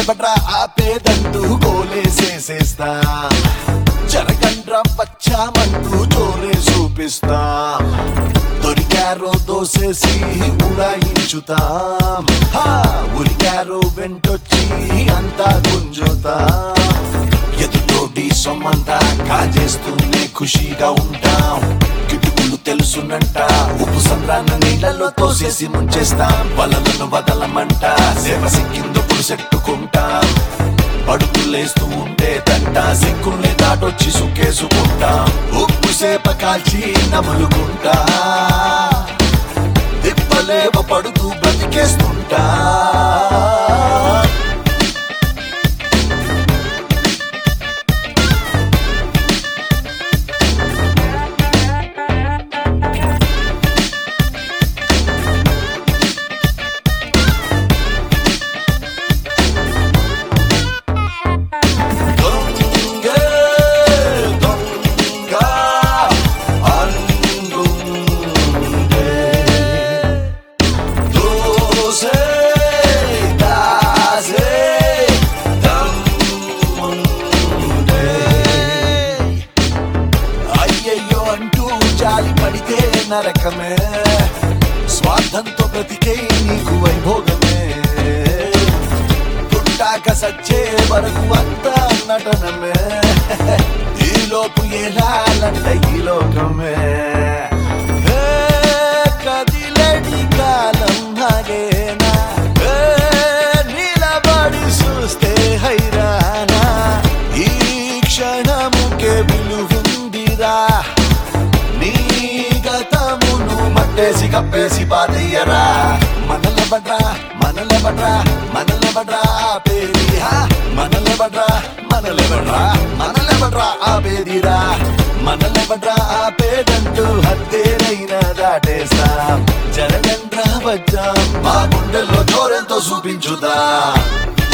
మనలెవడ్రా ఆపేదంటూ గోలేసేసేస్తా జరగండ్రా వచ్చామంటూ జోరే చూపిస్తాం దొరికారో దోసేసి ఉడాయించుతాం హా, ఉరికారో వెంటొచ్చి అంతా గుంజుతాం ఎదుటోటి సొమ్మంతా కాజేస్తూనే ఖుషీగా ఉంటాం కిటుకులు తెలుసునంట ఉప్పు సంద్రాన్ని నీళ్ళలో తోసేసి ముంచేస్తాం వలలను వదలమంట సేవ సిక్కిందుకులు సెట్టుకుంటాం పడుకులేస్తూ ఉంటే తంట సిక్కుల్ని దాటొచ్చి సుక్కేసుకుంటాం ఉప్పు సేప కాల్చి నములుకుంటా తిప్పలేవ పడుతూ బ్రతికేస్తుంటా దొంగ దొంగ అనుండే దోసే దాసే దమ్ముండే అయ్యయ్యో అంటూ జాలి పడితే నరకమే స్వార్థంతో బ్రతికే నీకు వైభోగమే పుట్టాక సచ్చే వరకు అంతా నటనమే ఈ లోపు ఏలాలంట ఈ లోకమే ఏ కదిలేటి కాలం హగేనా ఏ నిలబడి చూస్తే హైరానా ఈ క్షణముకే విలువుందిరా నీ గతమును మట్టేసి కప్పేసి పాతయ్యరా మనలబడ్రా మనలబడ్రా మనలబడ్రా పేరిహా మనలబడ్రా మనలబడ్రా మనలబడ్రా ఆ పేరిరా మనలబడ్రా ఆ పేరంటూ హత్తేరైన దాటేస్తాం జరగండ్రా వచ్చాం మా గుండెల్లో జోరెంతో చూపించుదా